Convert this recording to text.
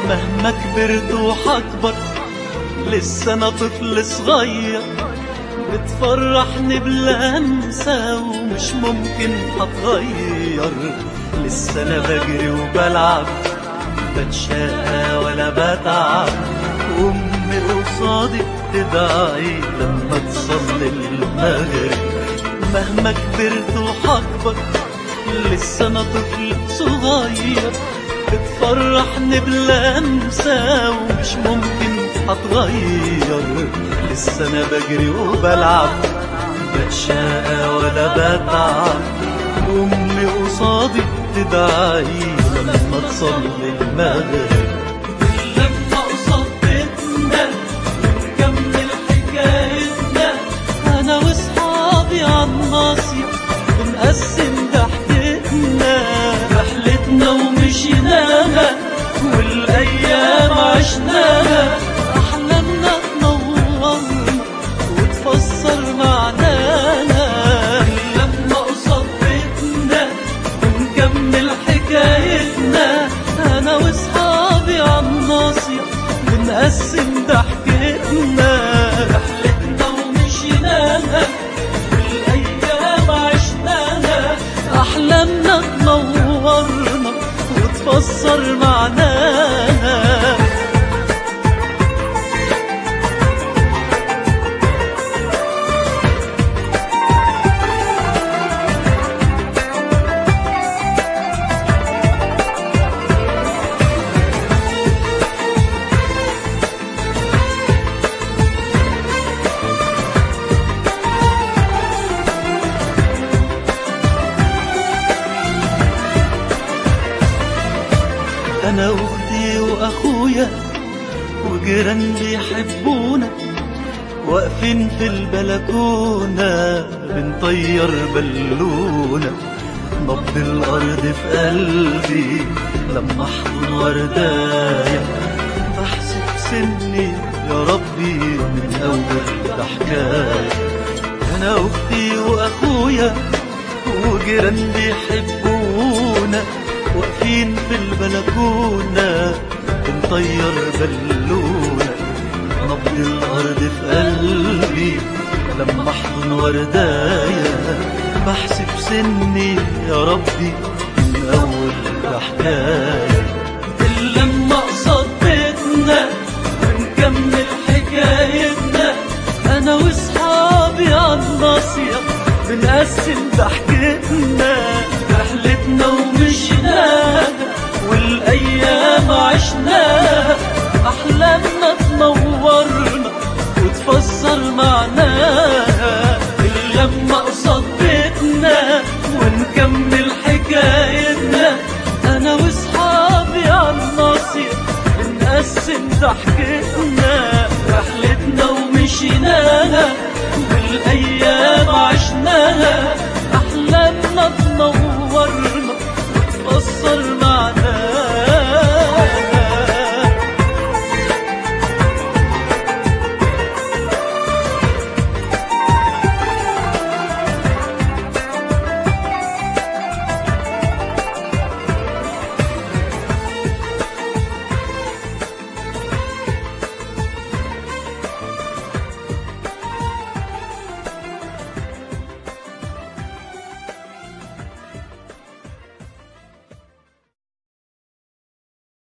مهما كبرت وحكبر لسه انا طفل صغير بتفرحني بلمسة ومش ممكن هتغير لسه انا بجري وبلعب بتشقى ولا بتعب وامي قصادي بتدعي لما تصلي المغرب مهما كبرت وحكبر لسه انا طفل صغير بتفرحني بلمسة ومش ممكن هتغير لسه انا بجري وبلعب بتشقى ولا بتعب امي قصادي بتدعي لما تصلي المغرب لما قصاد بيتنا نكمل حكايتنا انا واصحابي عالناصية بنقسم ضحكتنا رحلتنا ومشيناها والايام عشناها احلامنا تنورنا وتفسر معنانا لما قصاد بيتنا ونكمل حكايتنا انا واصحابي عالناصية بنقسم ضحكتنا رحلتنا ومشيناها والايام عشناها احلامنا تنورنا وتفسر معناها انا واختي واخويا وجيران بيحبونا واقفين في البلكونة بنطير بالونة نبض الأرض في قلبي لما أحضن ورداية بحسب سني يا ربي من أول ده حكاية أنا وأختي وأخويا وجيران بيحبونا واقفين في البلكونة بنطير بالونة نبض الأرض في قلبي لما أحضن ورداية بحسب سني يا ربي من أول ده حكاية لما قصاد بيتنا ونكمل حكايتنا أنا وأصحابي عالناصية بنقسم ضحكتنا رحلتنا ومشيناها والأيام عشناها أحلامنا تنورنا وتفسر معناها لما قصاد بيتنا ونكمل حكايتنا أنا وأصحابي عالناصية بنقسم ضحكتنا رحلتنا ومشيناها والأيام عشناها أحلامنا تنورنا وتفسر